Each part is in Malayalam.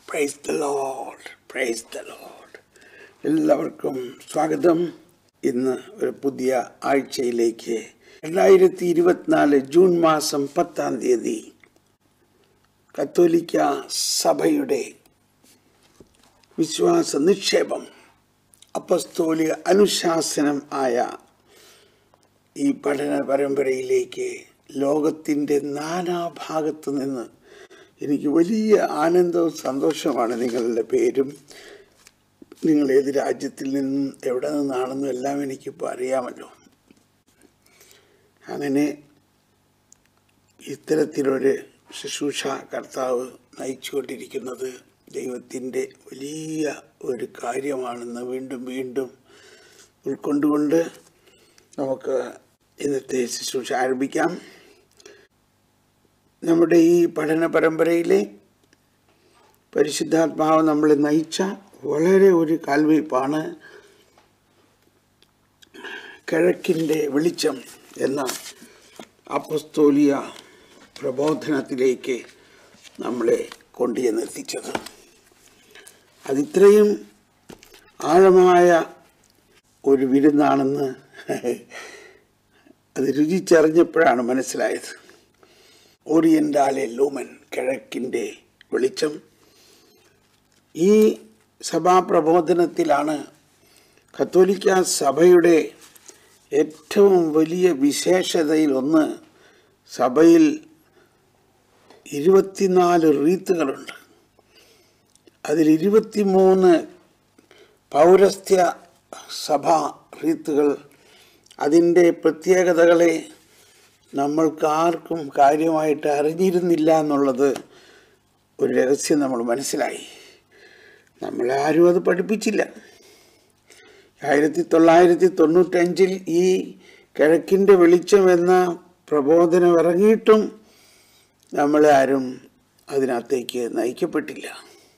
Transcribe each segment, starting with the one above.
Price the Lord praise the Lord എല്ലാവർക്കും സ്വാഗതം ഇന്ന് ഒരു പുതിയ ആഴ്ചയിലേക്ക് രണ്ടായിരത്തി ഇരുപത്തിനാല് ജൂൺ മാസം പത്താം തീയതി കത്തോലിക്ക സഭയുടെ വിശ്വാസ നിക്ഷേപം അപ്പസ്തോലിക അനുശാസനം ആയ ഈ പഠന പരമ്പരയിലേക്ക് ലോകത്തിൻ്റെ നാനാഭാഗത്തു നിന്ന് എനിക്ക് വലിയ ആനന്ദവും സന്തോഷമാണ് നിങ്ങളുടെ പേരും നിങ്ങൾ ഏത് രാജ്യത്തിൽ നിന്നും എവിടെ നിന്നാണെന്നും എല്ലാം എനിക്കിപ്പോൾ അറിയാമല്ലോ അങ്ങനെ ഇത്തരത്തിലൊരു ശുശ്രൂഷ കർത്താവ് നയിച്ചുകൊണ്ടിരിക്കുന്നത് ദൈവത്തിൻ്റെ വലിയ ഒരു കാര്യമാണെന്ന് വീണ്ടും വീണ്ടും ഉൾക്കൊണ്ടുകൊണ്ട് നമുക്ക് ഇന്നത്തെ ശുശ്രൂഷ ആരംഭിക്കാം നമ്മുടെ ഈ പഠന പരമ്പരയിലെ പരിശുദ്ധാത്മാവ് നമ്മളെ നയിച്ച വളരെ ഒരു കാൽവയ്പ്പാണ് കിഴക്കിൻ്റെ വെളിച്ചം എന്ന അപ്പസ്തോലിയ പ്രബോധനത്തിലേക്ക് നമ്മളെ കൊണ്ടുചെന്നെത്തിച്ചത് അതിത്രയും ആഴമായ ഒരു വിരുന്നാണെന്ന് അത് രുചിച്ചറിഞ്ഞപ്പോഴാണ് മനസ്സിലായത് ഓറിയന്റാലെ ലൂമൻ കിഴക്കിൻ്റെ വെളിച്ചം ഈ സഭാപ്രബോധനത്തിലാണ് കത്തോലിക്ക സഭയുടെ ഏറ്റവും വലിയ വിശേഷതയിൽ ഒന്ന് സഭയിൽ ഇരുപത്തിനാല് റീത്തുകളുണ്ട് അതിൽ ഇരുപത്തിമൂന്ന് പൗരസ്ത്യ സഭാ റീത്തുകൾ അതിൻ്റെ പ്രത്യേകതകളെ നമ്മൾക്ക് ആർക്കും കാര്യമായിട്ട് അറിഞ്ഞിരുന്നില്ല എന്നുള്ളത് ഒരു രഹസ്യം നമ്മൾ മനസ്സിലായി നമ്മളെ ആരും അത് പഠിപ്പിച്ചില്ല ആയിരത്തി തൊള്ളായിരത്തി തൊണ്ണൂറ്റഞ്ചിൽ ഈ കിഴക്കിൻ്റെ വെളിച്ചം എന്ന പ്രബോധനം ഇറങ്ങിയിട്ടും നമ്മളെ ആരും അതിനകത്തേക്ക് നയിക്കപ്പെട്ടില്ല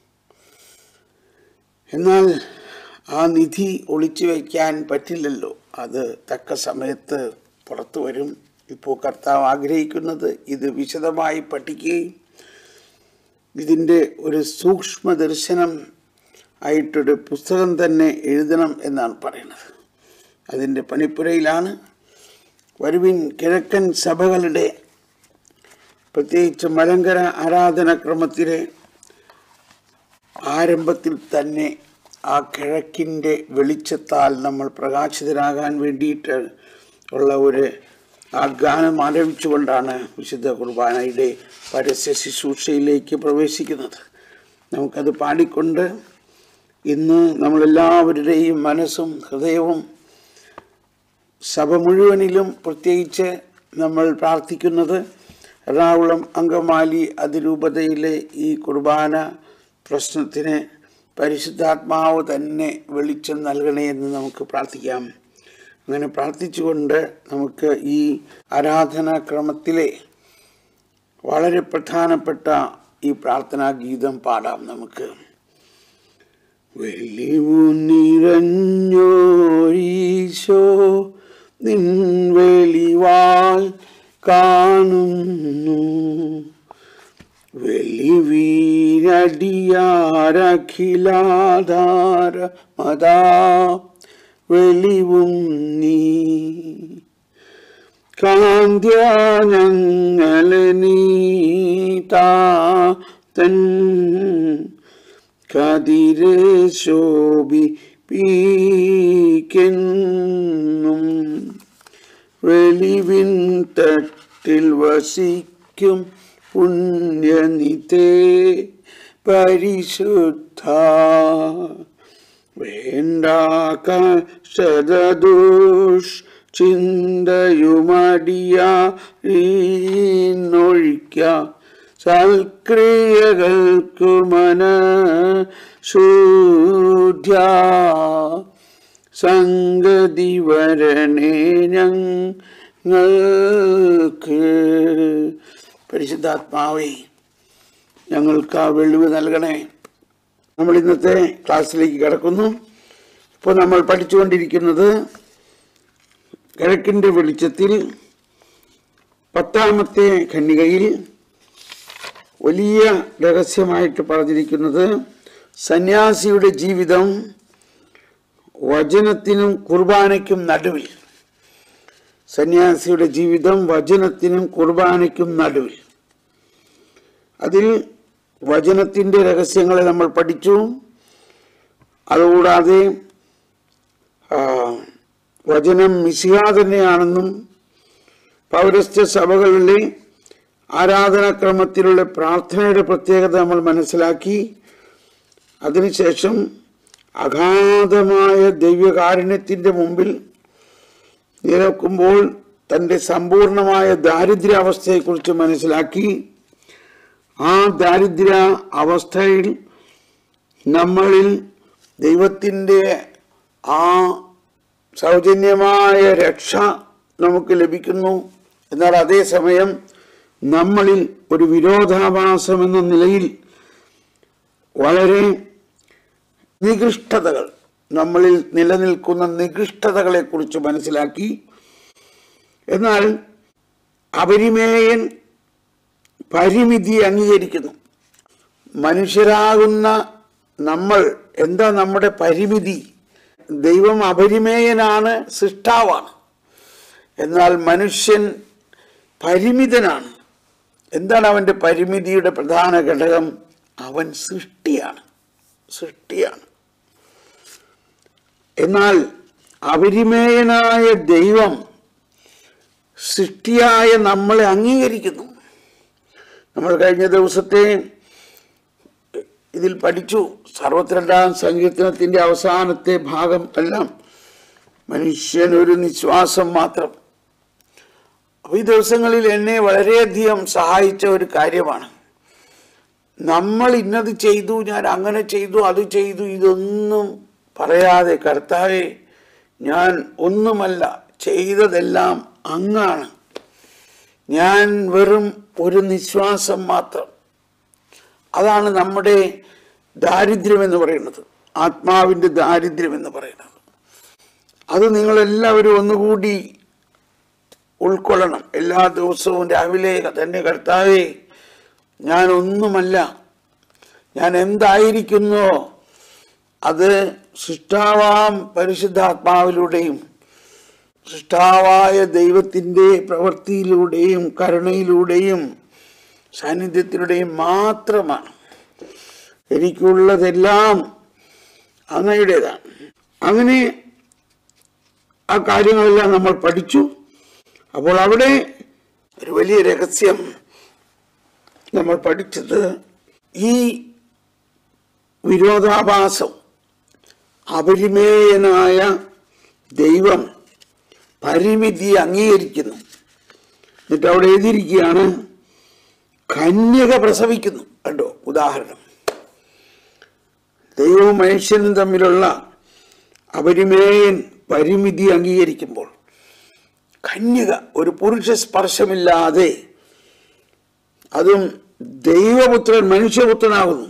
എന്നാൽ ആ നിധി ഒളിച്ചു വയ്ക്കാൻ പറ്റില്ലല്ലോ അത് തക്ക സമയത്ത് പുറത്തു വരും ഇപ്പോൾ കർത്താവ് ആഗ്രഹിക്കുന്നത് ഇത് വിശദമായി പഠിക്കുകയും ഇതിൻ്റെ ഒരു സൂക്ഷ്മ ദർശനം ആയിട്ടൊരു പുസ്തകം തന്നെ എഴുതണം എന്നാണ് പറയുന്നത് അതിൻ്റെ പണിപ്പുരയിലാണ് വരുവിൻ കിഴക്കൻ സഭകളുടെ പ്രത്യേകിച്ച് മലങ്കര ആരാധനാക്രമത്തിലെ ആരംഭത്തിൽ തന്നെ ആ കിഴക്കിൻ്റെ വെളിച്ചത്താൽ നമ്മൾ പ്രകാശിതരാകാൻ വേണ്ടിയിട്ട് ഉള്ള ഒരു ആ ഗാനം ആരംഭിച്ചുകൊണ്ടാണ് വിശുദ്ധ കുർബാനയുടെ പരസ്യ ശുശ്രൂഷയിലേക്ക് പ്രവേശിക്കുന്നത് നമുക്കത് പാടിക്കൊണ്ട് ഇന്ന് നമ്മളെല്ലാവരുടെയും മനസ്സും ഹൃദയവും സഭ മുഴുവനിലും പ്രത്യേകിച്ച് നമ്മൾ പ്രാർത്ഥിക്കുന്നത് എറണാകുളം അങ്കമാലി അതിരൂപതയിലെ ഈ കുർബാന പ്രശ്നത്തിന് പരിശുദ്ധാത്മാവ് തന്നെ വെളിച്ചം നൽകണേ എന്ന് നമുക്ക് പ്രാർത്ഥിക്കാം അങ്ങനെ പ്രാർത്ഥിച്ചുകൊണ്ട് നമുക്ക് ഈ ആരാധനാക്രമത്തിലെ വളരെ പ്രധാനപ്പെട്ട ഈ പ്രാർത്ഥനാ ഗീതം പാടാം നമുക്ക് വെളിവു നിറഞ്ഞോരീശോ നിൻ വെളിവാൽ കാണുന്നു വെളിവീരടിയാരഖിലാധാര മതാ വെളിവും നീ കാന്ത്യ ഞങ്ങളെ നീതാ തൻ കതിരെ ശോഭി പീക്കെന്നും വെളിവിൻ തട്ടിൽ വസിക്കും പുണ്യനിതേ പരിശുദ്ധ വേണ്ട കഷ്ടദുഷ് ചിന്തയുമടിയൊഴിക്ക സൽക്രിയകൾക്കു മന ശൂദ്യ സംഗതി വരണേ ഞങ്ങൾക്ക് പരിശുദ്ധാത്മാവേ ഞങ്ങൾക്ക് ആ വെളിവ് നൽകണേ നമ്മൾ ഇന്നത്തെ ക്ലാസ്സിലേക്ക് കിടക്കുന്നു ഇപ്പോൾ നമ്മൾ പഠിച്ചുകൊണ്ടിരിക്കുന്നത് കിഴക്കിൻ്റെ വെളിച്ചത്തിൽ പത്താമത്തെ ഖണ്ഡികയിൽ വലിയ രഹസ്യമായിട്ട് പറഞ്ഞിരിക്കുന്നത് സന്യാസിയുടെ ജീവിതം വചനത്തിനും കുർബാനയ്ക്കും നടുവിൽ സന്യാസിയുടെ ജീവിതം വചനത്തിനും കുർബാനയ്ക്കും നടുവിൽ അതിൽ വചനത്തിൻ്റെ രഹസ്യങ്ങളെ നമ്മൾ പഠിച്ചു അതുകൂടാതെ ആ, വചനം മിശിഹ തന്നെയാണെന്നും പൗരസ്ത്യ സഭകളിലെ ആരാധനാക്രമത്തിലുള്ള പ്രാർത്ഥനയുടെ പ്രത്യേകത നമ്മൾ മനസ്സിലാക്കി അതിനുശേഷം അഗാധമായ ദൈവകാരുണ്യത്തിൻ്റെ മുമ്പിൽ നിലക്കുമ്പോൾ തൻ്റെ സമ്പൂർണമായ ദാരിദ്ര്യാവസ്ഥയെക്കുറിച്ച് മനസ്സിലാക്കി ആ ദാരിദ്ര്യ അവസ്ഥയിൽ നമ്മളിൽ ദൈവത്തിൻ്റെ ആ സൗജന്യമായ രക്ഷ നമുക്ക് ലഭിക്കുന്നു എന്നാൽ അതേസമയം നമ്മളിൽ ഒരു വിരോധാഭാസം എന്ന നിലയിൽ വളരെ നികൃഷ്ടതകൾ നമ്മളിൽ നിലനിൽക്കുന്ന നികൃഷ്ടതകളെക്കുറിച്ച് മനസ്സിലാക്കി എന്നാൽ അപരിമേയൻ പരിമിതി അംഗീകരിക്കുന്നു മനുഷ്യരാകുന്ന നമ്മൾ എന്താ നമ്മുടെ പരിമിതി ദൈവം അപരിമേയനാണ് സൃഷ്ടാവാണ് എന്നാൽ മനുഷ്യൻ പരിമിതനാണ് എന്താണ് അവൻ്റെ പരിമിതിയുടെ പ്രധാന ഘടകം അവൻ സൃഷ്ടിയാണ് സൃഷ്ടിയാണ് എന്നാൽ അപരിമേയനായ ദൈവം സൃഷ്ടിയായ നമ്മളെ അംഗീകരിക്കുന്നു നമ്മൾ കഴിഞ്ഞ ദിവസത്തെ ഇതിൽ പഠിച്ചു സർവത്തിരണ്ടാം സങ്കീർത്തനത്തിന്റെ അവസാനത്തെ ഭാഗം എല്ലാം മനുഷ്യൻ ഒരു നിശ്വാസം മാത്രം അപ്പൊ ഈ ദിവസങ്ങളിൽ എന്നെ വളരെയധികം സഹായിച്ച ഒരു കാര്യമാണ് നമ്മൾ ഇന്നത് ചെയ്തു ഞാൻ അങ്ങനെ ചെയ്തു അത് ചെയ്തു ഇതൊന്നും പറയാതെ കർത്താവെ ഞാൻ ഒന്നുമല്ല ചെയ്തതെല്ലാം അങ്ങാണ് ഞാൻ വെറും ഒരു നിശ്വാസം മാത്രം അതാണ് നമ്മുടെ ദാരിദ്ര്യം എന്ന് പറയുന്നത് ആത്മാവിൻ്റെ ദാരിദ്ര്യം എന്ന് പറയുന്നത് അത് നിങ്ങളെല്ലാവരും ഒന്നുകൂടി ഉൾക്കൊള്ളണം എല്ലാ ദിവസവും രാവിലെ തന്നെ കർത്താവേ ഞാൻ ഒന്നുമല്ല ഞാൻ എന്തായിരിക്കുന്നോ അത് സൃഷ്ടാവാം പരിശുദ്ധാത്മാവിലൂടെയും സൃഷ്ടാവായ ദൈവത്തിൻ്റെ പ്രവൃത്തിയിലൂടെയും കരുണയിലൂടെയും സാന്നിധ്യത്തിലൂടെയും മാത്രമാണ് എനിക്കുള്ളതെല്ലാം അങ്ങയുടേതാണ് അങ്ങനെ ആ കാര്യങ്ങളെല്ലാം നമ്മൾ പഠിച്ചു അപ്പോൾ അവിടെ ഒരു വലിയ രഹസ്യം നമ്മൾ പഠിച്ചത് ഈ വിരോധാഭാസം അപരിമേയനായ ദൈവം പരിമിതി അംഗീകരിക്കുന്നു എന്നിട്ട് അവിടെ എഴുതിയിരിക്കുകയാണ് കന്യക പ്രസവിക്കുന്നു കണ്ടോ ഉദാഹരണം ദൈവവും മനുഷ്യനും തമ്മിലുള്ള അപരിമേയൻ പരിമിതി അംഗീകരിക്കുമ്പോൾ കന്യക ഒരു പുരുഷ സ്പർശമില്ലാതെ അതും ദൈവപുത്രൻ മനുഷ്യപുത്രനാകുന്നു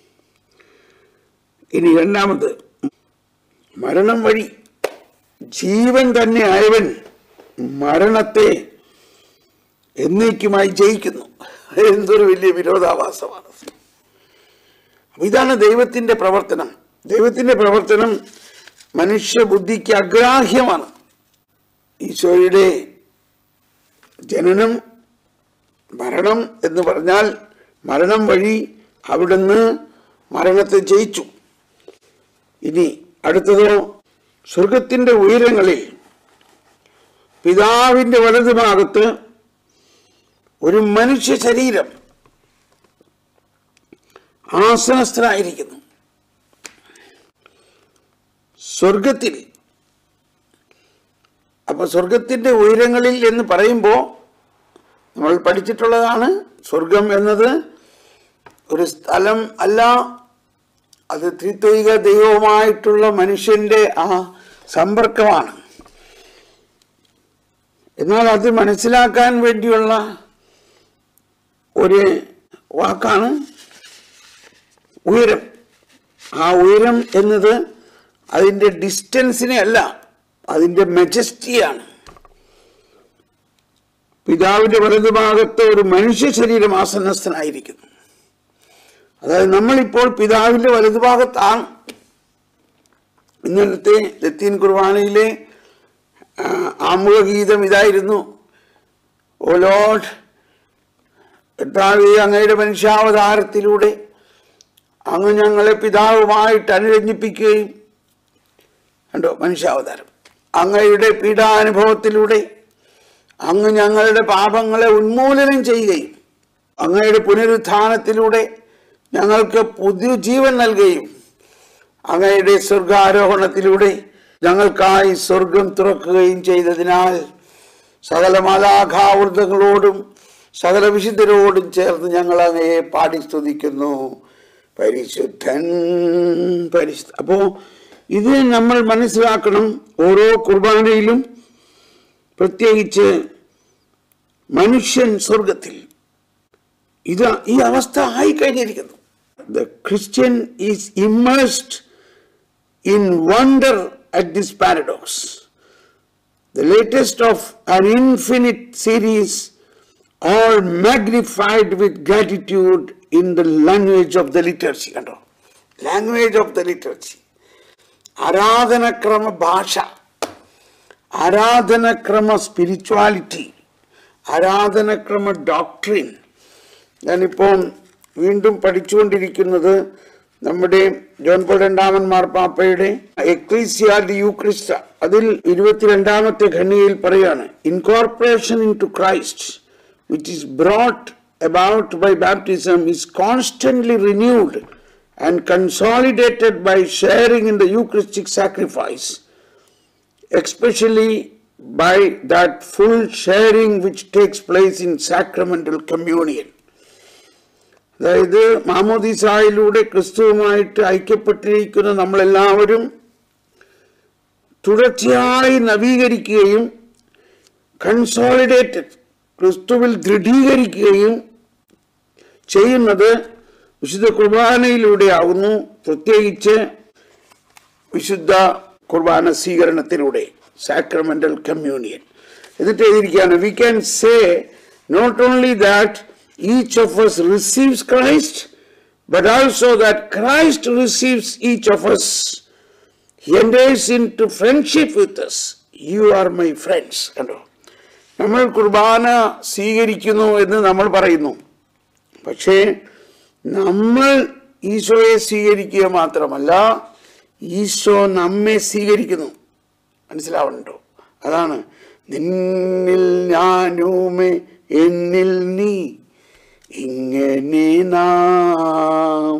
ഇനി രണ്ടാമത് മരണം വഴി ജീവൻ തന്നെ ആയവൻ മരണത്തെ എന്നേക്കുമായി ജയിക്കുന്നു എന്തൊരു വലിയ വിരോധാഭാസമാണ് അപ്പൊ ഇതാണ് ദൈവത്തിന്റെ പ്രവർത്തനം ദൈവത്തിന്റെ പ്രവർത്തനം മനുഷ്യബുദ്ധിക്ക് അഗ്രാഹ്യമാണ് ഈശോയുടെ ജനനം മരണം എന്ന് പറഞ്ഞാൽ മരണം വഴി അവിടുന്ന് മരണത്തെ ജയിച്ചു ഇനി അടുത്തതോ സ്വർഗത്തിന്റെ ഉയരങ്ങളിൽ പിതാവിന്റെ വലതുഭാഗത്ത് ഒരു മനുഷ്യ ശരീരം ആസനസ്ഥനായിരിക്കുന്നു സ്വർഗത്തിൽ അപ്പൊ സ്വർഗത്തിന്റെ ഉയരങ്ങളിൽ എന്ന് പറയുമ്പോൾ നമ്മൾ പഠിച്ചിട്ടുള്ളതാണ് സ്വർഗം എന്നത് ഒരു സ്ഥലം അല്ല അത് ത്രിത്വിക ദൈവവുമായിട്ടുള്ള മനുഷ്യന്റെ ആ സമ്പർക്കമാണ് എന്നാൽ അത് മനസ്സിലാക്കാൻ വേണ്ടിയുള്ള ഒരു വാക്കാണ് ഉയരം ആ ഉയരം എന്നത് അതിൻ്റെ ഡിസ്റ്റൻസിനെ അല്ല അതിൻ്റെ മെജസ്റ്റിയാണ് പിതാവിന്റെ വലതുഭാഗത്ത് ഒരു മനുഷ്യ ശരീരം ആസന്നസ്ഥനായിരിക്കുന്നു അതായത് നമ്മളിപ്പോൾ പിതാവിന്റെ വലതുഭാഗത്താണ് ഇന്നലത്തെ ലത്തീൻ കുർബാനയിലെ ആ, ആമുഖഗീതം ഇതായിരുന്നു ഓ ലോഡ് കർത്താവേ അങ്ങയുടെ മനുഷ്യാവതാരത്തിലൂടെ അങ്ങ് ഞങ്ങളെ പിതാവുമായിട്ട് അനുരഞ്ജിപ്പിക്കുകയും കണ്ടോ മനുഷ്യാവതാരം അങ്ങയുടെ പീഡാനുഭവത്തിലൂടെ അങ്ങ് ഞങ്ങളുടെ പാപങ്ങളെ ഉന്മൂലനം ചെയ്യുകയും അങ്ങയുടെ പുനരുത്ഥാനത്തിലൂടെ ഞങ്ങൾക്ക് പുതിയ ജീവൻ നൽകുകയും അങ്ങയുടെ സ്വർഗാരോഹണത്തിലൂടെ ഞങ്ങൾക്കായി സ്വർഗം തുറക്കുകയും ചെയ്തതിനാൽ സകല മാലാഘാവൃതങ്ങളോടും സകല വിശുദ്ധരോടും ചേർന്ന് ഞങ്ങൾ അങ്ങയെ പാടി സ്തുതിക്കുന്നു പരിശുദ്ധൻ പരിശുദ്ധ അപ്പോ ഇത് നമ്മൾ മനസ്സിലാക്കണം ഓരോ കുർബാനയിലും പ്രത്യേകിച്ച് മനുഷ്യൻ സ്വർഗത്തിൽ ഇത് ഈ അവസ്ഥ ആയിക്കഴിഞ്ഞിരിക്കുന്നു the Christian is immersed in wonder at this paradox the latest of an infinite series, all magnified with gratitude in the language of the liturgy. കണ്ടോ ലാംഗ്വേജ് ഓഫ് ദ ലിറ്ററസി ആരാധനക്രമ ഭാഷ ആരാധനക്രമ സ്പിരിച്വാലിറ്റി ആരാധനക്രമ ഡോക്ട്രിൻ ഞാനിപ്പോൾ വീണ്ടും പഠിച്ചുകൊണ്ടിരിക്കുന്നത് നമ്മുടെ ജോൺ പോൾ രണ്ടാമൻ മാർപ്പാപ്പയുടെ എക്ലീസിയ ഡി യൂക്രിസ്റ്റ അതിൽ ഇരുപത്തിരണ്ടാമത്തെ ഖണ്ഡികയിൽ പറയാണ് incorporation into Christ which is brought about by baptism is constantly renewed and consolidated by sharing in the Eucharistic sacrifice especially by that full sharing which takes place in sacramental communion. അതായത് മാമോദിസായിലൂടെ ക്രിസ്തുവുമായിട്ട് ഐക്യപ്പെട്ടിരിക്കുന്ന നമ്മളെല്ലാവരും തുടർച്ചയായി നവീകരിക്കുകയും കൺസോളിഡേറ്റഡ് ക്രിസ്തുവിൽ ദൃഢീകരിക്കുകയും ചെയ്യുന്നത് വിശുദ്ധ കുർബാനയിലൂടെയാകുന്നു പ്രത്യേകിച്ച് വിശുദ്ധ കുർബാന സ്വീകരണത്തിലൂടെ സാക്രമെന്റൽ കമ്മ്യൂണിയൻ എന്നിട്ട് എഴുതിയിരിക്കുകയാണ് we can say not only that each of us receives Christ but also that Christ receives each of us He enters into friendship with us. You are my friends. കണ്ടോ നമ്മൾ കുർബാന സ്വീകരിക്കുന്നു എന്ന് നമ്മൾ പറയുന്നു പക്ഷേ നമ്മൾ ഈശോയെ സ്വീകരിക്കുക മാത്രമല്ല ഈശോ നമ്മെ സ്വീകരിക്കുന്നു മനസ്സിലാവുന്നുണ്ടോ അതാണ് നിന്നിൽ ഞാനുമേ എന്നിൽ നീ ഇങ്ങനെ നാം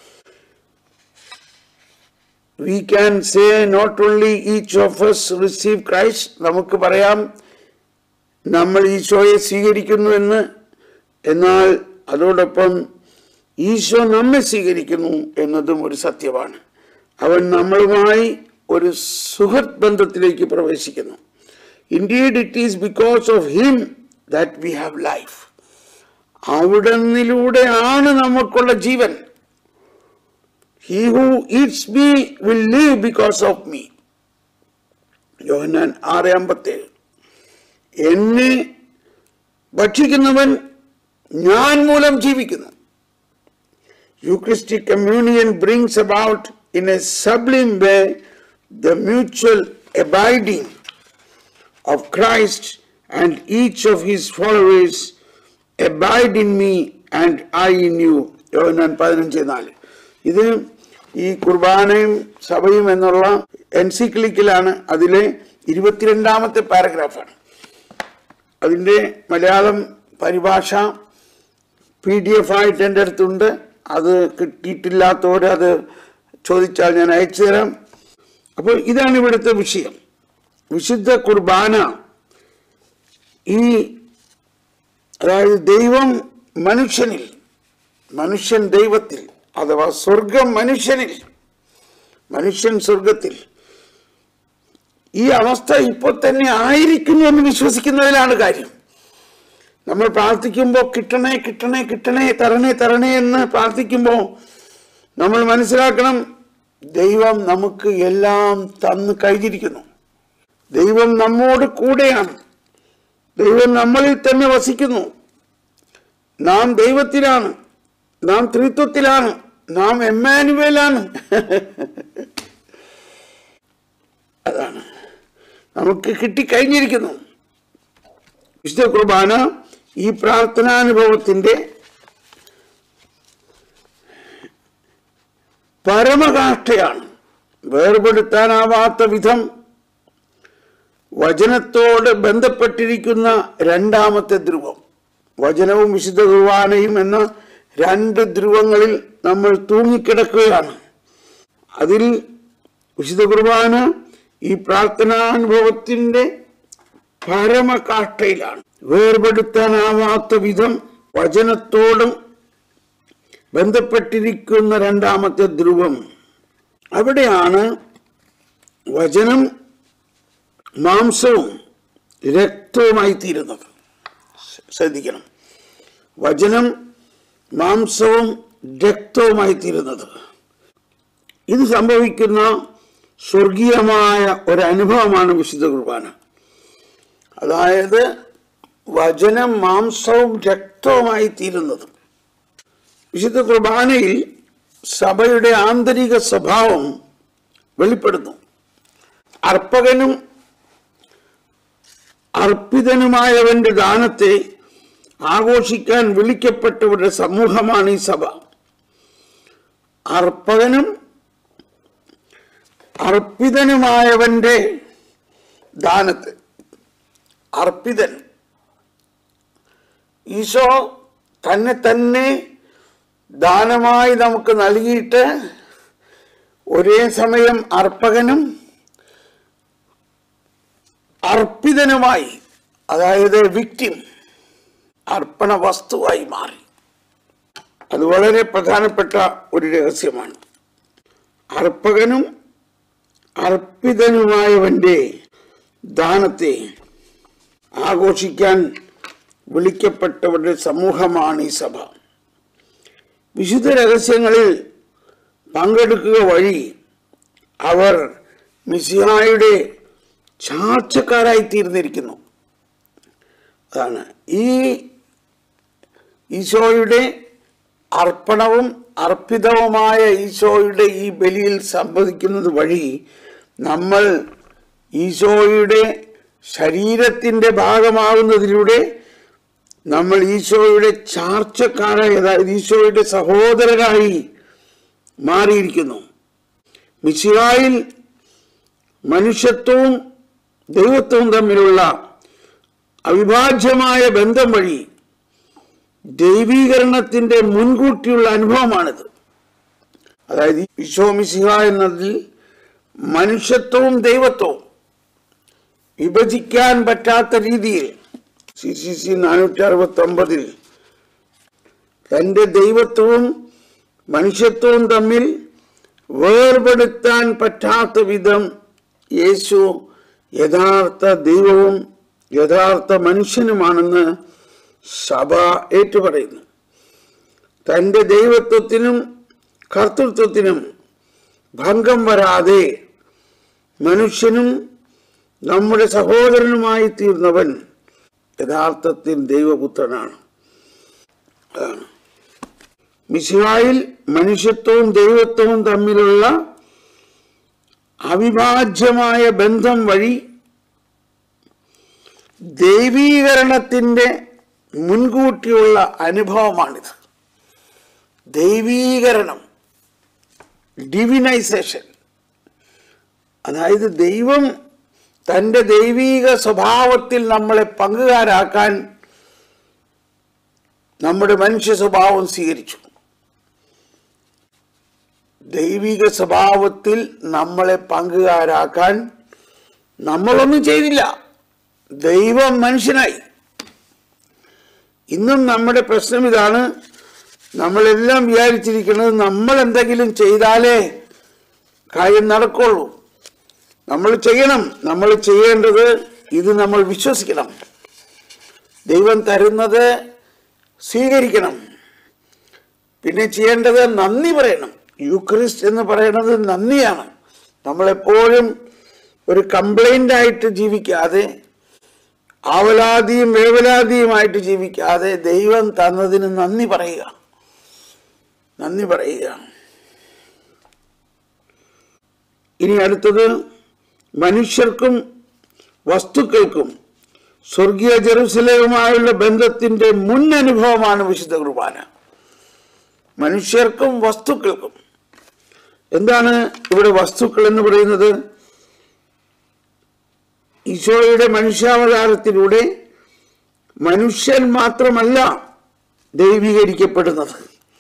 we can say not only each of us receive Christ നമുക്ക് പറയാം നമ്മൾ ഈശോയെ സ്വീകരിക്കുന്നു എന്ന് എന്നാൽ അതോടൊപ്പം ഈശോ നമ്മെ സ്വീകരിക്കുന്നു എന്നതും ഒരു സത്യമാണ് അവൻ നമ്മളുമായി ഒരു സുഹൃത്ത് ബന്ധത്തിലേക്ക് പ്രവേശിക്കുന്നു indeed it is because of him that we have life അവിടുന്നിലൂടെയാണ് നമുക്കുള്ള ജീവൻ he who eats me will live because of me Yohannan ആറ് അമ്പത്തേഴ് എന്നെ ഭക്ഷിക്കുന്നവൻ ഞാൻ മൂലം ജീവിക്കുന്നു Eucharistic communion brings about in a sublime way the mutual abiding of Christ and each of his followers abide in me and I in you. യോഹന്നാൻ പതിനഞ്ച് നാല് ഇത് ഈ കുർബാനയും സഭയും എന്നുള്ള എൻസിക്ലിക്കിലാണ് അതിലെ ഇരുപത്തിരണ്ടാമത്തെ പാരഗ്രാഫാണ് അതിൻ്റെ മലയാളം പരിഭാഷ പി ഡി എഫ് ആയിട്ട് എൻ്റെ അടുത്തുണ്ട് അത് കിട്ടിയിട്ടില്ലാത്തവർ അത് ചോദിച്ചാൽ ഞാൻ അയച്ചു തരാം അപ്പോൾ ഇതാണ് ഇവിടുത്തെ വിഷയം വിശുദ്ധ കുർബാന ഈ അതായത് ദൈവം മനുഷ്യനിൽ മനുഷ്യൻ ദൈവത്തിൽ അഥവാ സ്വർഗം മനുഷ്യനിൽ മനുഷ്യൻ സ്വർഗത്തിൽ ഈ അവസ്ഥ ഇപ്പോൾ തന്നെ ആയിരിക്കുന്നു എന്ന് വിശ്വസിക്കുന്നതിലാണ് കാര്യം നമ്മൾ പ്രാർത്ഥിക്കുമ്പോൾ കിട്ടണേ കിട്ടണേ കിട്ടണേ തരണേ തരണേ എന്ന് പ്രാർത്ഥിക്കുമ്പോൾ നമ്മൾ മനസ്സിലാക്കണം ദൈവം നമുക്ക് എല്ലാം തന്നു കഴിഞ്ഞിരിക്കുന്നു ദൈവം നമ്മോട് കൂടെയാണ് ദൈവം നമ്മളിൽ തന്നെ വസിക്കുന്നു നാം ദൈവത്തിലാണ് നാം ത്രിത്വത്തിലാണ് നാം എമ്മാനുവേലാണ് അതാണ് നമുക്ക് കിട്ടിക്കഴിഞ്ഞിരിക്കുന്നു വിശുദ്ധ കുർബാന ഈ പ്രാർത്ഥനാനുഭവത്തിന്റെ പരമകാഷ്ഠയാണ് വേർപെടുത്താനാവാത്ത വിധം വചനത്തോട് ബന്ധപ്പെട്ടിരിക്കുന്ന രണ്ടാമത്തെ ധ്രുവം വചനവും വിശുദ്ധ കുർബാനയും എന്ന രണ്ട് ധ്രുവങ്ങളിൽ നമ്മൾ തൂങ്ങിക്കിടക്കുകയാണ് അതിൽ വിശുദ്ധ കുർബാന ഈ പ്രാർത്ഥനാനുഭവത്തിന്റെ പരമകാഷ്ഠയിലാണ് വേർപെടുത്താനാവാത്ത വിധം വചനത്തോടും ബന്ധപ്പെട്ടിരിക്കുന്ന രണ്ടാമത്തെ ധ്രുവം അവിടെയാണ് വചനം മാംസവും രക്തവുമായി തീരുന്നത് ശ്രദ്ധിക്കണം വചനം മാംസവും രക്തവുമായി തീരുന്നത് ഇത് സംഭവിക്കുന്ന സ്വർഗീയമായ ഒരനുഭവമാണ് വിശുദ്ധ കുർബാന അതായത് വചനം മാംസവും രക്തവുമായി തീരുന്നത് വിശുദ്ധ കുർബാനയിൽ സഭയുടെ ആന്തരിക സ്വഭാവം വെളിപ്പെടുന്നു അർപ്പകനും അർപ്പിതനുമായവന്റെ ദാനത്തെ ആഘോഷിക്കാൻ വിളിക്കപ്പെട്ടവരുടെ സമൂഹമാണ് ഈ സഭ അർപ്പകനും അർപ്പിതനുമായവന്റെ ദാനത്തെ അർപ്പിതൻ ഈശോ തന്നെ തന്നെ ദാനമായി നമുക്ക് നൽകിയിട്ട് ഒരേ സമയം അർപ്പകനും അർപ്പിതനുമായി അതായത് വിക്റ്റിം അർപ്പണ വസ്തുവായി മാറി അത് വളരെ പ്രധാനപ്പെട്ട ഒരു രഹസ്യമാണ് അർപ്പകനും അർപ്പിതനുമായവന്റെ ദാനത്തെ ആഘോഷിക്കാൻ വിളിക്കപ്പെട്ടവരുടെ സമൂഹമാണ് ഈ സഭ വിശുദ്ധ രഹസ്യങ്ങളിൽ പങ്കെടുക്കുക വഴി അവർ മിസിഹായുടെ ചാർച്ചക്കാരായി തീർന്നിരിക്കുന്നു അതാണ് ഈ ഈശോയുടെ അർപ്പണവും അർപ്പിതവുമായ ഈശോയുടെ ഈ ബലിയിൽ സംഭവിക്കുന്നത് വഴി നമ്മൾ ഈശോയുടെ ശരീരത്തിന്റെ ഭാഗമാകുന്നതിലൂടെ നമ്മൾ ഈശോയുടെ ചാർച്ചക്കാരായി അതായത് ഈശോയുടെ സഹോദരരായി മാറിയിരിക്കുന്നു മിശിഹായിൽ മനുഷ്യത്വവും ദൈവത്വവും തമ്മിലുള്ള അവിഭാജ്യമായ ബന്ധം വഴി ദൈവീകരണത്തിന്റെ മുൻകൂട്ടിയുള്ള അനുഭവമാണിത് അതായത് ഈശോ മിശിഹ എന്നതിൽ മനുഷ്യത്വവും ദൈവത്വവും വിഭജിക്കാൻ പറ്റാത്ത രീതിയിൽ സി സി സി നാനൂറ്റി അറുപത്തി ഒമ്പതിൽ തന്റെ ദൈവത്വവും മനുഷ്യത്വവും തമ്മിൽ വേർപെടുത്താൻ പറ്റാത്ത വിധം യേശു യഥാർത്ഥ ദൈവവും യഥാർത്ഥ മനുഷ്യനുമാണെന്ന് സഭ ഏറ്റുപറയുന്നു തന്റെ ദൈവത്വത്തിനും കർത്തൃത്വത്തിനും ഭംഗം വരാതെ മനുഷ്യനും നമ്മുടെ സഹോദരനുമായി തീർന്നവൻ യഥാർത്ഥത്തിൽ ദൈവപുത്രനാണ് അതാണ് മിശിഹായിൽ മനുഷ്യത്വവും ദൈവത്വവും തമ്മിലുള്ള അവിഭാജ്യമായ ബന്ധം വഴി ദൈവീകരണത്തിന്റെ മുൻകൂട്ടിയുള്ള അനുഭവമാണിത് ദൈവീകരണം ഡിവിനൈസേഷൻ അതായത് ദൈവം തൻ്റെ ദൈവീക സ്വഭാവത്തിൽ നമ്മളെ പങ്കുകാരാക്കാൻ നമ്മുടെ മനുഷ്യ സ്വഭാവം സ്വീകരിച്ചു ദൈവിക സ്വഭാവത്തിൽ നമ്മളെ പങ്കുകാരാക്കാൻ നമ്മളൊന്നും ചെയ്തില്ല ദൈവം മനുഷ്യനായി ഇന്നും നമ്മുടെ പ്രശ്നം ഇതാണ് നമ്മളെല്ലാം വിചാരിച്ചിരിക്കുന്നത് നമ്മൾ എന്തെങ്കിലും ചെയ്താലേ കാര്യം നടക്കുള്ളൂ നമ്മൾ ചെയ്യണം നമ്മൾ ചെയ്യേണ്ടത് ഇത് നമ്മൾ വിശ്വസിക്കണം ദൈവം തരുന്നത് സ്വീകരിക്കണം പിന്നെ ചെയ്യേണ്ടത് നന്ദി പറയണം യൂക്രിസ്റ്റ് എന്ന് പറയുന്നത് നന്ദിയാണ് നമ്മളെപ്പോഴും ഒരു കംപ്ലൈൻ്റ് ആയിട്ട് ജീവിക്കാതെ ആവലാതിയും വേവലാതിയുമായിട്ട് ജീവിക്കാതെ ദൈവം തന്നതിന് നന്ദി പറയുക നന്ദി പറയുക ഇനി അടുത്തത് മനുഷ്യർക്കും വസ്തുക്കൾക്കും സ്വർഗീയ ജെറുസലേമുമായുള്ള ബന്ധത്തിന്റെ മുൻ അനുഭവമാണ് വിശുദ്ധ കുർബാന മനുഷ്യർക്കും വസ്തുക്കൾക്കും എന്താണ് ഇവിടെ വസ്തുക്കൾ എന്ന് പറയുന്നത് ഈശോയുടെ മനുഷ്യാവതാരത്തിലൂടെ മനുഷ്യൻ മാത്രമല്ല ദൈവീകരിക്കപ്പെടുന്നത്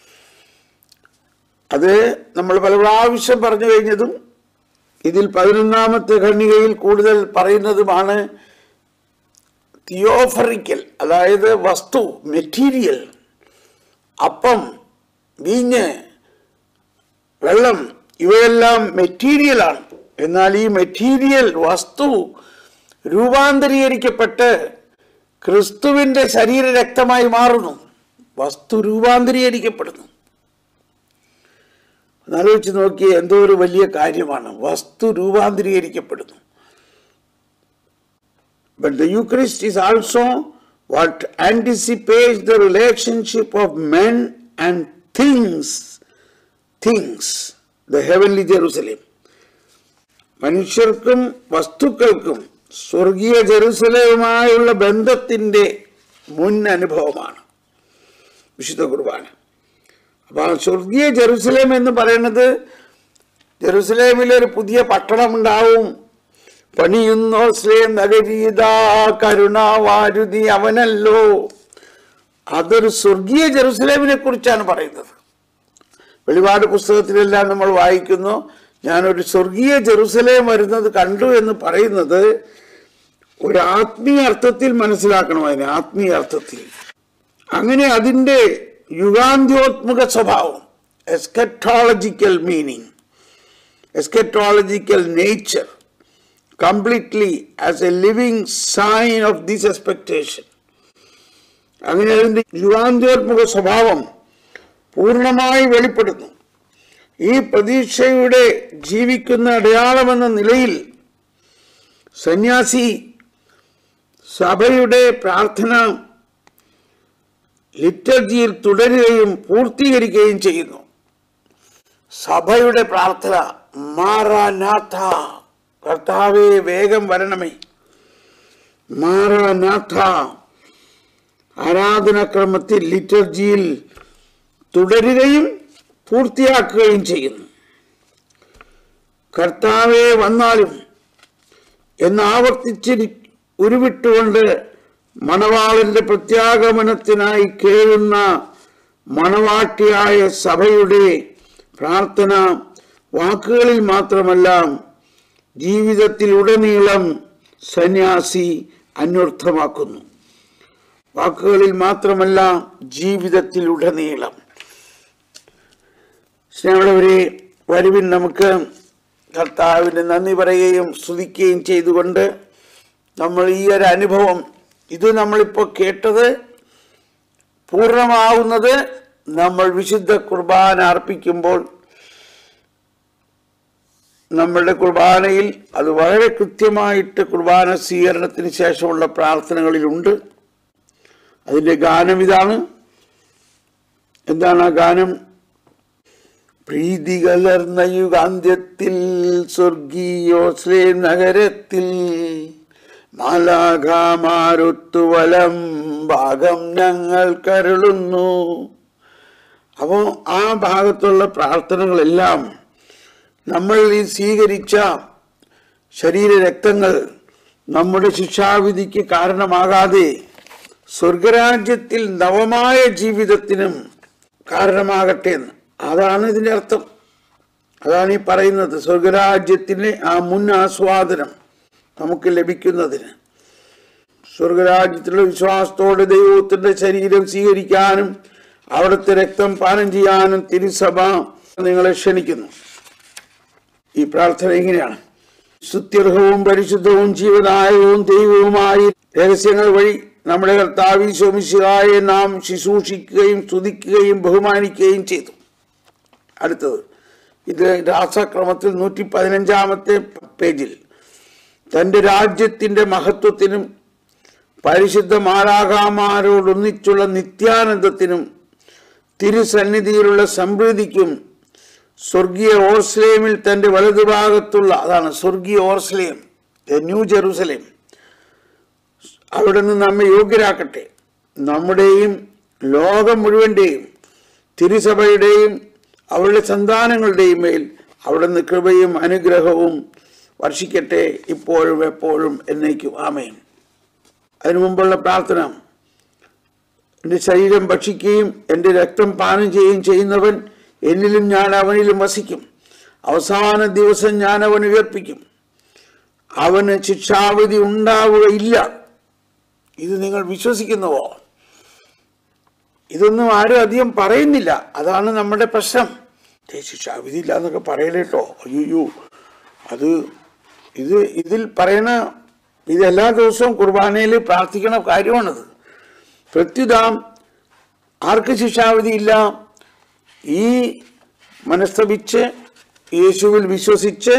അത് നമ്മൾ പല പ്രാവശ്യം പറഞ്ഞു കഴിഞ്ഞതും ഇതിൽ പതിനൊന്നാമത്തെ ഖണ്ഡികയിൽ കൂടുതൽ പറയുന്നതുമാണ് തിയോഫറിക്കൽ അതായത് വസ്തു മെറ്റീരിയൽ അപ്പം വീഞ്ഞ് വെള്ളം ഇവയെല്ലാം മെറ്റീരിയലാണ് എന്നാൽ ഈ മെറ്റീരിയൽ വസ്തു രൂപാന്തരീകരിക്കപ്പെട്ട് ക്രിസ്തുവിന്റെ ശരീര രക്തമായി മാറുന്നു വസ്തു രൂപാന്തരീകരിക്കപ്പെടുന്നു എന്നാലോചിച്ച് നോക്കിയ എന്തോ ഒരു വലിയ കാര്യമാണ് വസ്തു രൂപാന്തരീകരിക്കപ്പെടുന്നു But the Eucharist is also what anticipates the relationship of men and things, things, the heavenly Jerusalem. മനുഷ്യർക്കും വസ്തുക്കൾക്കും സ്വർഗീയ ജെറുസലേമുമായുള്ള ബന്ധത്തിന്റെ മുൻ അനുഭവമാണ് വിശുദ്ധ കുർബാന അപ്പൊ ആ സ്വർഗീയ ജെറുസലേം എന്ന് പറയുന്നത് ജെറുസലേമിൽ ഒരു പുതിയ പട്ടണം ഉണ്ടാവും പണിയുന്നോ ശ്രീ നഗരീതാ കരുണാവാരുതി അവനല്ലോ അതൊരു സ്വർഗീയ ജെറുസലേമിനെ കുറിച്ചാണ് പറയുന്നത് വെളിപാട് പുസ്തകത്തിലെല്ലാം നമ്മൾ വായിക്കുന്നു ഞാനൊരു സ്വർഗീയ ജെറുസലേം വരുന്നത് കണ്ടു എന്ന് പറയുന്നത് ഒരു ആത്മീയ അർത്ഥത്തിൽ മനസ്സിലാക്കണം അതിനെ ആത്മീയ അർത്ഥത്തിൽ അങ്ങനെ അതിൻ്റെ യുഗാന്ത്യോത്മുക സ്വഭാവം eschatological meaning eschatological nature completely as a living sign of this expectation അങ്ങനെ അതിൻ്റെ യുഗാന്ത്യോത്മുക സ്വഭാവം പൂർണ്ണമായി വെളിപ്പെടുന്നു ഈ പ്രതീക്ഷയുടെ ജീവിക്കുന്ന അടയാളമെന്ന നിലയിൽ സന്യാസി സഭയുടെ പ്രാർത്ഥന ലിറ്റർജിയിൽ തുടരുകയും പൂർത്തീകരിക്കുകയും ചെയ്യുന്നു സഭയുടെ പ്രാർത്ഥന മാറാനാഥ കർത്താവേ വേഗം വരണമേ മാറാനാഥ ആരാധനാക്രമത്തിൽ ലിറ്റർജിയിൽ തുടരുകയും പൂർത്തിയാക്കുകയും ചെയ്യുന്നു കർത്താവെ വന്നാലും എന്നാവർത്തിച്ച് ഉരുവിട്ടുകൊണ്ട് മണവാളന്റെ പ്രത്യാഗമനത്തിനായി കേഴുന്ന മണവാട്ടിയായ സഭയുടെ പ്രാർത്ഥന വാക്കുകളിൽ മാത്രമല്ല ജീവിതത്തിലുടനീളം സന്യാസി അന്വർത്ഥമാക്കുന്നു വാക്കുകളിൽ മാത്രമല്ല ജീവിതത്തിലുടനീളം സ്നേഹമുള്ളവരെ വരുവിൻ നമുക്ക് കർത്താവിന് നന്ദി പറയുകയും സ്തുതിക്കുകയും ചെയ്തുകൊണ്ട് നമ്മൾ ഈ ഒരു അനുഭവം ഇത് നമ്മളിപ്പോൾ കേട്ടത് പൂർണ്ണമാവുന്നത് നമ്മൾ വിശുദ്ധ കുർബാന അർപ്പിക്കുമ്പോൾ നമ്മളുടെ കുർബാനയിൽ അത് വളരെ കൃത്യമായിട്ട് കുർബാന സ്വീകരണത്തിന് ശേഷമുള്ള പ്രാർത്ഥനകളിലുണ്ട് അതിൻ്റെ ഗാനം ഇതാണ് എന്താണ് ആ ഗാനം പ്രീതി കലർന്ന യുഗാന്ത്യത്തിൽ സ്വർഗീയോശ്രേ നഗരത്തിൽ മാലാഘാമാരുത്തുവലം ഭാഗം ഞങ്ങൾ കരുളുന്നു അപ്പോൾ ആ ഭാഗത്തുള്ള പ്രാർത്ഥനകളെല്ലാം നമ്മൾ ഈ സ്വീകരിച്ച ശരീര രക്തങ്ങൾ നമ്മുടെ ശിക്ഷാവിധിക്ക് കാരണമാകാതെ സ്വർഗരാജ്യത്തിൽ നവമായ ജീവിതത്തിനും കാരണമാകട്ടെ എന്ന് അതാണ് ഇതിൻ്റെ അർത്ഥം അതാണ് ഈ പറയുന്നത് സ്വർഗരാജ്യത്തിന് ആ മുൻ ആസ്വാദനം നമുക്ക് ലഭിക്കുന്നതിന് സ്വർഗരാജ്യത്തിലുള്ള വിശ്വാസത്തോടെ ദൈവത്തിന്റെ ശരീരം സ്വീകരിക്കാനും അവിടുത്തെ രക്തം പാനം ചെയ്യാനും തിരുസഭ നിങ്ങളെ ക്ഷണിക്കുന്നു ഈ പ്രാർത്ഥന ഇങ്ങനെയാണ് സ്തുത്യർഹവും പരിശുദ്ധവും ജീവദായകവും ദൈവവുമായി രഹസ്യങ്ങൾ വഴി നമ്മുടെ കർത്താവി ശോമിശിഹായെ നാം ശുശ്രൂഷിക്കുകയും സ്തുതിക്കുകയും ബഹുമാനിക്കുകയും ചെയ്തു അടുത്തത് ഇത് രാസക്രമത്തിൽ നൂറ്റി പതിനഞ്ചാമത്തെ പേജിൽ തൻ്റെ രാജ്യത്തിൻ്റെ മഹത്വത്തിനും പരിശുദ്ധ മാലാകാമാരോടൊന്നിച്ചുള്ള നിത്യാനന്ദത്തിനും തിരുസന്നിധിയിലുള്ള സമൃദ്ധിക്കും സ്വർഗീയ ഓർസ്ലേമിൽ തന്റെ വലതുഭാഗത്തുള്ള അതാണ് സ്വർഗീയ ഓർസ്ലേം ദ ന്യൂ ജെറൂസലേം അവിടെ നിന്ന് നമ്മെ യോഗ്യരാക്കട്ടെ നമ്മുടെയും ലോകം മുഴുവൻ്റെയും തിരുസഭയുടെയും അവളുടെ സന്താനങ്ങളുടെയും മേൽ അവിടുന്ന് കൃപയും അനുഗ്രഹവും വർഷിക്കട്ടെ ഇപ്പോഴും എപ്പോഴും എന്നേക്കും ആമേൻ അതിനു മുമ്പുള്ള പ്രാർത്ഥന എൻ്റെ ശരീരം ഭക്ഷിക്കുകയും എൻ്റെ രക്തം പാനം ചെയ്യുകയും ചെയ്യുന്നവൻ എന്നിലും ഞാൻ അവനിലും വസിക്കും അവസാന ദിവസം ഞാൻ അവൻ ഉയർപ്പിക്കും അവന് ശിക്ഷാവിധി ഉണ്ടാവുകയില്ല ഇത് നിങ്ങൾ വിശ്വസിക്കുന്നുവോ ഇതൊന്നും ആരും അധികം പറയുന്നില്ല അതാണ് നമ്മുടെ പ്രശ്നം "ദേ ശിക്ഷാവിധി ഇല്ല എന്നൊക്കെ പറയലേട്ടോ അയ്യോ അത് ഇത് ഇതിൽ പറയണ ഇത് എല്ലാ ദിവസവും കുർബാനയിൽ പ്രാർത്ഥിക്കണ കാര്യമാണത് പ്രത്യുത ആർക്ക് ശിക്ഷാവിധിയില്ല ഈ മനസ്തപിച്ച് യേശുവിൽ വിശ്വസിച്ച്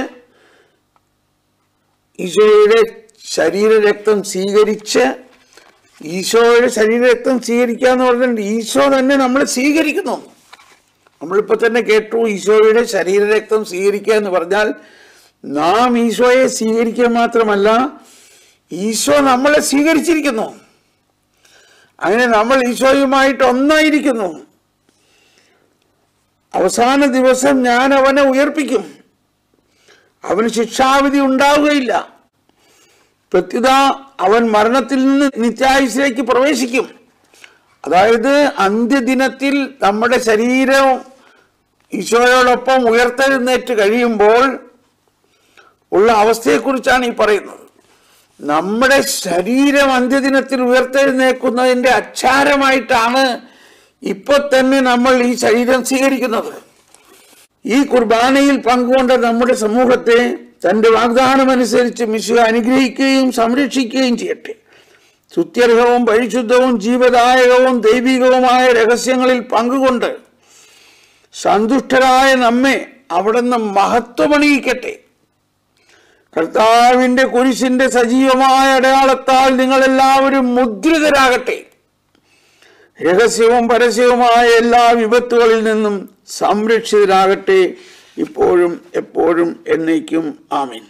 ഈശോയുടെ ശരീരരക്തം സ്വീകരിച്ച് ഈശോയുടെ ശരീരരക്തം സ്വീകരിക്കുക എന്ന് പറഞ്ഞിട്ടുണ്ട് ഈശോ തന്നെ നമ്മളെ സ്വീകരിക്കുന്നു നമ്മളിപ്പോൾ തന്നെ കേട്ടു ഈശോയുടെ ശരീരരക്തം സ്വീകരിക്കുക എന്ന് പറഞ്ഞാൽ നാം ഈശോയെ സ്വീകരിക്കുക മാത്രമല്ല ഈശോ നമ്മളെ സ്വീകരിച്ചിരിക്കുന്നു അങ്ങനെ നമ്മൾ ഈശോയുമായിട്ട് ഒന്നായിരിക്കുന്നു അവസാന ദിവസം ഞാൻ അവനെ ഉയർപ്പിക്കും അവന് ശിക്ഷാവിധി ഉണ്ടാവുകയില്ല പ്രത്യുത അവൻ മരണത്തിൽ നിന്ന് നിത്യായുസിലേക്ക് പ്രവേശിക്കും അതായത് അന്ത്യദിനത്തിൽ നമ്മുടെ ശരീരം ഈശോയോടൊപ്പം ഉയർത്തെഴുന്നേറ്റ് കഴിയുമ്പോൾ ഉള്ള അവസ്ഥയെക്കുറിച്ചാണ് ഈ പറയുന്നത് നമ്മുടെ ശരീരം അന്ത്യദിനത്തിൽ ഉയർത്തെഴുന്നേക്കുന്നതിൻ്റെ അച്ചാരമായിട്ടാണ് ഇപ്പോൾ തന്നെ നമ്മൾ ഈ ശരീരം സ്വീകരിക്കുന്നത് ഈ കുർബാനയിൽ പങ്കുകൊണ്ട നമ്മുടെ സമൂഹത്തെ തന്റെ വാഗ്ദാനമനുസരിച്ച് മിശു അനുഗ്രഹിക്കുകയും സംരക്ഷിക്കുകയും ചെയ്യട്ടെ സുത്യർഹവും പരിശുദ്ധവും ജീവദായകവും ദൈവികവുമായ രഹസ്യങ്ങളിൽ പങ്കുകൊണ്ട് സന്തുഷ്ടരായ നമ്മെ അവിടുന്ന് മഹത്വമണിയിക്കട്ടെ കർത്താവിന്റെ കുരിശിന്റെ സജീവമായ അടയാളത്താൽ നിങ്ങളെല്ലാവരും മുദ്രിതരാകട്ടെ രഹസ്യവും പരസ്യവുമായ എല്ലാ വിപത്തുകളിൽ നിന്നും സംരക്ഷിതരാകട്ടെ ഇപ്പോഴും എപ്പോഴും എന്നേക്കും ആമീൻ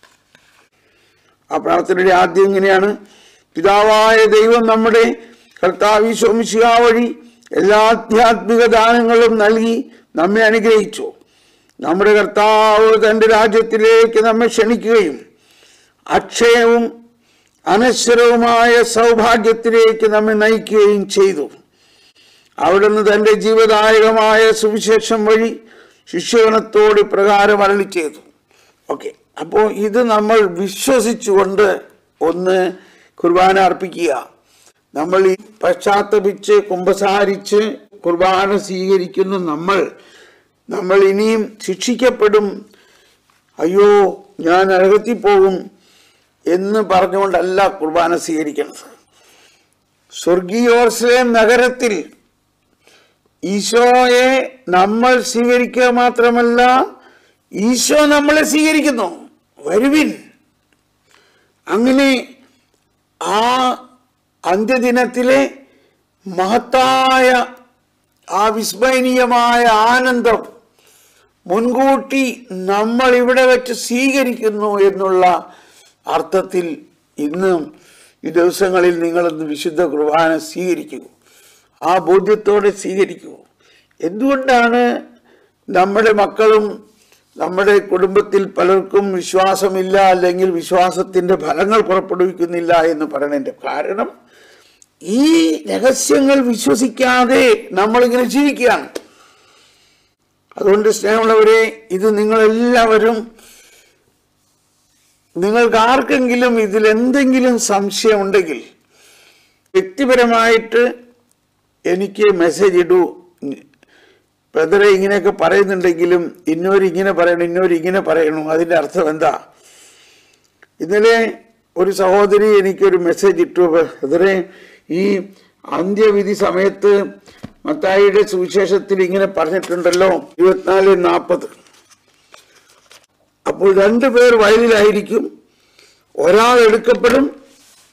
ആ പ്രാർത്ഥനയുടെ ആദ്യം ഇങ്ങനെയാണ് പിതാവായ ദൈവം നമ്മുടെ കർത്താവ് ശോമിശിക വഴി എല്ലാ ആധ്യാത്മിക ദാനങ്ങളും നൽകി നമ്മെ അനുഗ്രഹിച്ചു നമ്മുടെ കർത്താവ് തൻ്റെ രാജ്യത്തിലേക്ക് നമ്മെ ക്ഷണിക്കുകയും അക്ഷയവും അനശ്വരവുമായ സൗഭാഗ്യത്തിലേക്ക് നമ്മെ നയിക്കുകയും ചെയ്തു അവിടുന്ന് തൻ്റെ ജീവദായകമായ സുവിശേഷം വഴി ശിഷ്യഗണത്തോട് ഇപ്രകാരം അരളി ചെയ്തു ഓക്കെ അപ്പോൾ ഇത് നമ്മൾ വിശ്വസിച്ചുകൊണ്ട് ഒന്ന് കുർബാന അർപ്പിക്കുക നമ്മൾ ഈ പശ്ചാത്തപിച്ച് കുമ്പസാരിച്ച് കുർബാന സ്വീകരിക്കുന്ന നമ്മൾ നമ്മൾ ഇനിയും ശിക്ഷിക്കപ്പെടും അയ്യോ ഞാൻ നരകത്തിൽ പോകും എന്ന് പറഞ്ഞുകൊണ്ടല്ല കുർബാന സ്വീകരിക്കുന്നത് സ്വർഗീയോർസ്ലേം നഗരത്തിൽ ഈശോയെ നമ്മൾ സ്വീകരിക്കുക മാത്രമല്ല ഈശോ നമ്മളെ സ്വീകരിക്കുന്നു വരുവിൻ അങ്ങനെ ആ അന്ത്യദിനത്തിലെ മഹത്തായ ആ വിസ്മയനീയമായ ആനന്ദം മുൻകൂട്ടി നമ്മൾ ഇവിടെ വെച്ച് സ്വീകരിക്കുന്നു എന്നുള്ള അർത്ഥത്തിൽ ഇന്നും ഈ ദിവസങ്ങളിൽ നിങ്ങളൊന്ന് വിശുദ്ധ കുർബാന സ്വീകരിക്കൂ ആ ബോധ്യത്തോടെ സ്വീകരിക്കൂ എന്തുകൊണ്ടാണ് നമ്മുടെ മക്കളും നമ്മുടെ കുടുംബത്തിൽ പലർക്കും വിശ്വാസമില്ല അല്ലെങ്കിൽ വിശ്വാസത്തിന്റെ ഫലങ്ങൾ പുറപ്പെടുവിക്കുന്നില്ല എന്ന് പറയുന്നതിന്റെ കാരണം ഈ രഹസ്യങ്ങൾ വിശ്വസിക്കാതെ നമ്മളിങ്ങനെ ജീവിക്കുകയാണ് അതുകൊണ്ട് സ്നേഹമുള്ളവരെ ഇത് നിങ്ങളെല്ലാവരും നിങ്ങൾക്ക് ആർക്കെങ്കിലും ഇതിൽ എന്തെങ്കിലും സംശയം ഉണ്ടെങ്കിൽ വ്യക്തിപരമായിട്ട് എനിക്ക് മെസ്സേജ് ഇടൂ ബ്രദറെ ഇങ്ങനെയൊക്കെ പറയുന്നുണ്ടെങ്കിലും ഇന്നോര് ഇങ്ങനെ പറയണം ഇന്നോര് ഇങ്ങനെ പറയണം അതിൻ്റെ അർത്ഥം എന്താ ഇന്നലെ ഒരു സഹോദരി എനിക്കൊരു മെസ്സേജ് ഇട്ടു ബ്രദറെ ഈ അന്ത്യവിധി സമയത്ത് മത്തായിയുടെ സുവിശേഷത്തിൽ ഇങ്ങനെ പറഞ്ഞിട്ടുണ്ടല്ലോ ഇരുപത്തിനാല് നാൽപ്പത് അപ്പോൾ രണ്ടു പേർ വയലിലായിരിക്കും ഒരാൾ എടുക്കപ്പെടും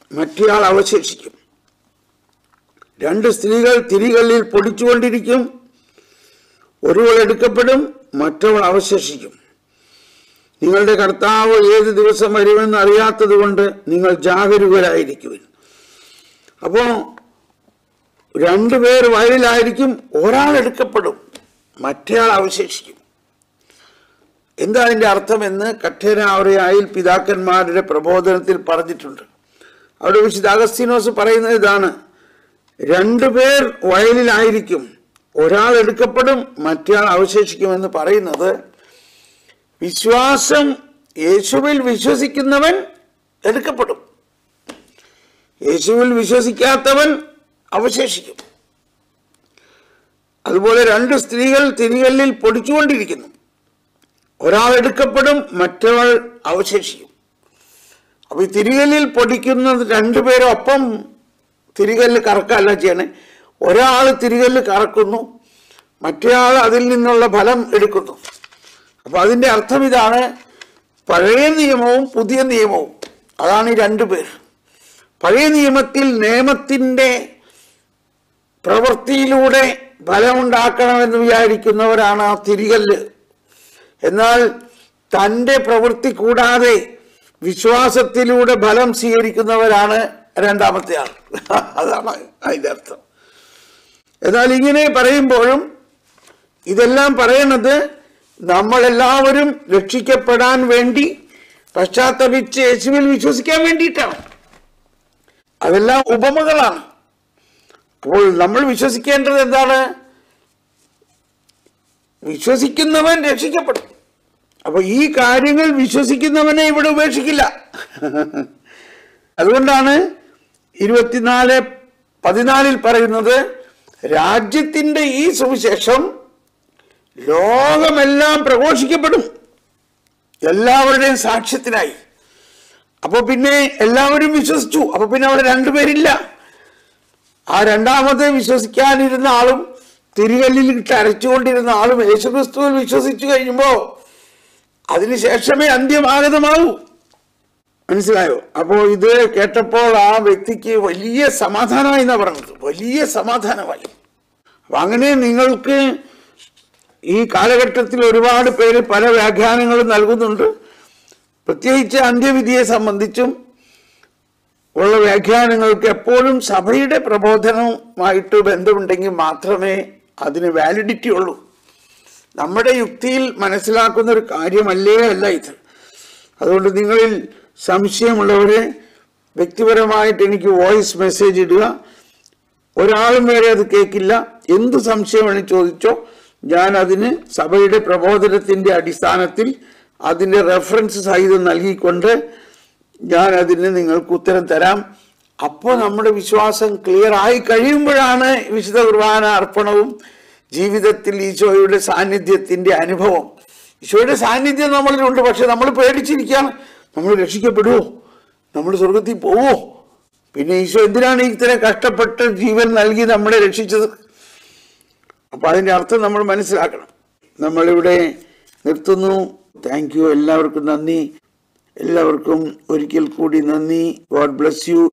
മറ്റേയാൾ അവശേഷിക്കും രണ്ട് സ്ത്രീകൾ തിരികല്ലിൽ പൊടിച്ചുകൊണ്ടിരിക്കും ഒരുവൾ എടുക്കപ്പെടും മറ്റവൾ അവശേഷിക്കും നിങ്ങളുടെ കർത്താവ് ഏത് ദിവസം വരുമെന്ന് അറിയാത്തത് കൊണ്ട് നിങ്ങൾ ജാഗരൂകരായിരിക്കുവിൻ അപ്പോ രണ്ടുപേർ വയലിലായിരിക്കും ഒരാൾ എടുക്കപ്പെടും മറ്റേയാൾ അവശേഷിക്കും എന്താ അതിന്റെ അർത്ഥമെന്ന് കഠിനാവറയായിൽ പിതാക്കന്മാരുടെ പ്രബോധനത്തിൽ പറഞ്ഞിട്ടുണ്ട് അവിടെ വിശുദ്ധ അഗസ്തീനോസ് പറയുന്നത് ഇതാണ് രണ്ടുപേർ വയലിലായിരിക്കും ഒരാൾ എടുക്കപ്പെടും മറ്റേയാൾ അവശേഷിക്കുമെന്ന് പറയുന്നത് വിശ്വാസം യേശുവിൽ വിശ്വസിക്കുന്നവൻ എടുക്കപ്പെടും യേശുവിൽ വിശ്വസിക്കാത്തവൻ അവശേഷിക്കും അതുപോലെ രണ്ട് സ്ത്രീകൾ തിരികല്ലിൽ പൊടിച്ചുകൊണ്ടിരിക്കുന്നു ഒരാൾ എടുക്കപ്പെടും മറ്റവൾ അവശേഷിക്കും അപ്പൊ ഈ തിരികല്ലിൽ പൊടിക്കുന്നത് രണ്ടുപേരൊപ്പം തിരികല്ല് കറക്കല്ല ചെയ്യണേ ഒരാൾ തിരികല്ല് കറക്കുന്നു മറ്റേയാൾ അതിൽ നിന്നുള്ള ഫലം എടുക്കുന്നു അപ്പൊ അതിന്റെ അർത്ഥം ഇതാണ് പഴയ നിയമവും പുതിയ നിയമവും അതാണ് ഈ രണ്ടുപേർ പഴയ നിയമത്തിൽ നിയമത്തിന്റെ പ്രവൃത്തിയിലൂടെ ഫലമുണ്ടാക്കണമെന്ന് വിചാരിക്കുന്നവരാണ് ആ തിരികല്ല് എന്നാൽ തൻ്റെ പ്രവൃത്തി കൂടാതെ വിശ്വാസത്തിലൂടെ ഫലം സ്വീകരിക്കുന്നവരാണ് രണ്ടാമത്തെ ആൾ അതാണ് അതിൻ്റെ അർത്ഥം എന്നാൽ ഇങ്ങനെ പറയുമ്പോഴും ഇതെല്ലാം പറയണത് നമ്മളെല്ലാവരും രക്ഷിക്കപ്പെടാൻ വേണ്ടി പശ്ചാത്തപിച്ച് യേശുവിൽ വിശ്വസിക്കാൻ വേണ്ടിയിട്ടാണ് അതെല്ലാം ഉപമകളാണ് അപ്പോൾ നമ്മൾ വിശ്വസിക്കേണ്ടത് എന്താണ് വിശ്വസിക്കുന്നവൻ രക്ഷിക്കപ്പെടും അപ്പൊ ഈ കാര്യങ്ങൾ വിശ്വസിക്കുന്നവനെ ഇവിടെ ഉപേക്ഷിക്കില്ല അതുകൊണ്ടാണ് ഇരുപത്തിനാല് പതിനാലിൽ പറയുന്നത് രാജ്യത്തിന്റെ ഈ സുവിശേഷം ലോകമെല്ലാം പ്രഘോഷിക്കപ്പെടും എല്ലാവരുടെയും സാക്ഷ്യത്തിനായി അപ്പൊ പിന്നെ എല്ലാവരും വിശ്വസിച്ചു അപ്പൊ പിന്നെ അവിടെ രണ്ടുപേരില്ല ആ രണ്ടാമത് വിശ്വസിക്കാനിരുന്ന ആളും തിരികല്ലിൽ ഇട്ട് അരച്ചുകൊണ്ടിരുന്ന ആളും യേശുക്രിസ്തുവിൽ വിശ്വസിച്ചു കഴിയുമ്പോ അതിനുശേഷമേ അന്ത്യമാഗതമാവൂ മനസ്സിലായോ അപ്പോ ഇത് കേട്ടപ്പോൾ ആ വ്യക്തിക്ക് വലിയ സമാധാനമായി എന്നാ പറഞ്ഞത് വലിയ സമാധാനമായി അപ്പൊ അങ്ങനെ നിങ്ങൾക്ക് ഈ കാലഘട്ടത്തിൽ ഒരുപാട് പേര് പല വ്യാഖ്യാനങ്ങളും നൽകുന്നുണ്ട് പ്രത്യേകിച്ച് അന്ത്യവിധിയെ സംബന്ധിച്ചും ഉള്ള വ്യാഖ്യാനങ്ങൾക്ക് എപ്പോഴും സഭയുടെ പ്രബോധനവുമായിട്ട് ബന്ധമുണ്ടെങ്കിൽ മാത്രമേ അതിന് വാലിഡിറ്റി ഉള്ളൂ നമ്മുടെ യുക്തിയിൽ മനസ്സിലാക്കുന്ന ഒരു കാര്യമല്ലേ അല്ല ഇത് അതുകൊണ്ട് നിങ്ങളിൽ സംശയമുള്ളവരെ വ്യക്തിപരമായിട്ട് എനിക്ക് വോയിസ് മെസ്സേജ് ഇടുക ഒരാളും വരെ അത് കേൾക്കില്ല എന്ത് സംശയമാണ് ചോദിച്ചോ ഞാൻ അതിന് സഭയുടെ പ്രബോധനത്തിന്റെ അടിസ്ഥാനത്തിൽ അതിന്റെ റെഫറൻസ് സഹിതം നൽകിക്കൊണ്ട് ഞാൻ അതിന് നിങ്ങൾക്ക് ഉത്തരം തരാം അപ്പോൾ നമ്മുടെ വിശ്വാസം ക്ലിയർ ആയി കഴിയുമ്പോഴാണ് വിശുദ്ധ കുർബാന അർപ്പണവും ജീവിതത്തിൽ ഈശോയുടെ സാന്നിധ്യത്തിന്റെ അനുഭവം ഈശോയുടെ സാന്നിധ്യം നമ്മളിലുണ്ട് പക്ഷെ നമ്മൾ പേടിച്ചിരിക്കുകയാണ് നമ്മൾ രക്ഷിക്കപ്പെടുമോ നമ്മൾ സ്വർഗത്തിൽ പോവോ പിന്നെ ഈശോ എന്തിനാണ് ഇത്തരം കഷ്ടപ്പെട്ട് ജീവൻ നൽകി നമ്മളെ രക്ഷിച്ചത് അപ്പൊ അതിന്റെ അർത്ഥം നമ്മൾ മനസ്സിലാക്കണം നമ്മളിവിടെ നിർത്തുന്നു താങ്ക് യു എല്ലാവർക്കും നന്ദി എല്ലാവർക്കും ഒരിക്കൽ കൂടി നന്ദി ഗോഡ് ബ്ലസ് യു